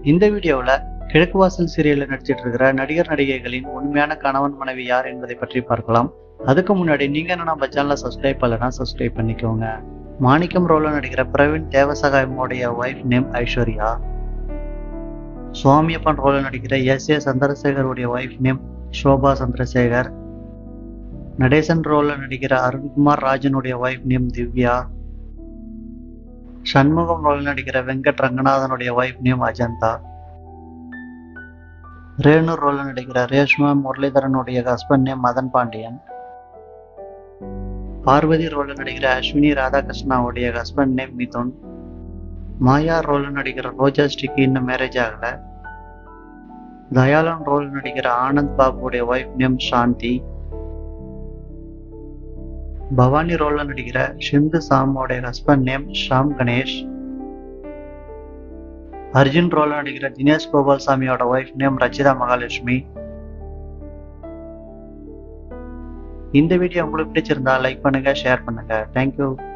இந்த வீடியோவில் கிழக்கு வாசல் சீரியலில் நடிச்சிட்டு இருக்கிற நடிகர் நடிகைகளின் உண்மையான கணவன் மனைவி யார் என்பதை பற்றி பார்க்கலாம் அதுக்கு முன்னாடி நீங்க என்ன நம்ம சேனலை சப்ஸ்கிரைப் பண்ணலன்னா சப்ஸ்கிரைப் பண்ணிக்கோங்க மாணிக்கம் ரோல நடிக்கிற பிரவீன் தேவசகாயமுடைய ஒய்ஃப் நேம் ஐஸ்வர்யா சுவாமியப்பன் ரோல நடிக்கிற எஸ் ஏ சந்திரசேகருடைய ஒய்ஃப் நேம் சோபா சந்திரசேகர் நடேசன் ரோல நடிக்கிற அருண்குமார் ராஜனுடைய wife name Divya Shanmugam role நடிக்கிற வெங்கட் ரங்கநாதனுடைய wife name Ajantha Renu role நடிக்கிற ரேஷ்மா முரளிதரனுடைய husband name Madan Pandian Parvathi role நடிக்கிற அஸ்வினி ராதாகிருஷ்ணாவுடைய husband name Mithun Maya role நடிக்கிற ரோஜா ஸ்டிக்கு இன்னும் மேரேஜ் ஆகல தயாளன் ரோல் நடிக்கிற ஆனந்த் பாபுடைய ஒய்ஃப் நேம் சாந்தி பவானி ரோல்ல நடிக்கிற ஷிந்து சாமோடைய ஹஸ்பண்ட் நேம் ஷாம் கணேஷ் அர்ஜுன் ரோல்ல நடிக்கிற தினேஷ் கோபால் சாமியோட ஒய்ஃப் நேம் ரச்சிதா மகாலட்சுமி இந்த வீடியோ உங்களுக்கு பிடிச்சிருந்தா லைக் பண்ணுங்க ஷேர் பண்ணுங்க தேங்க்யூ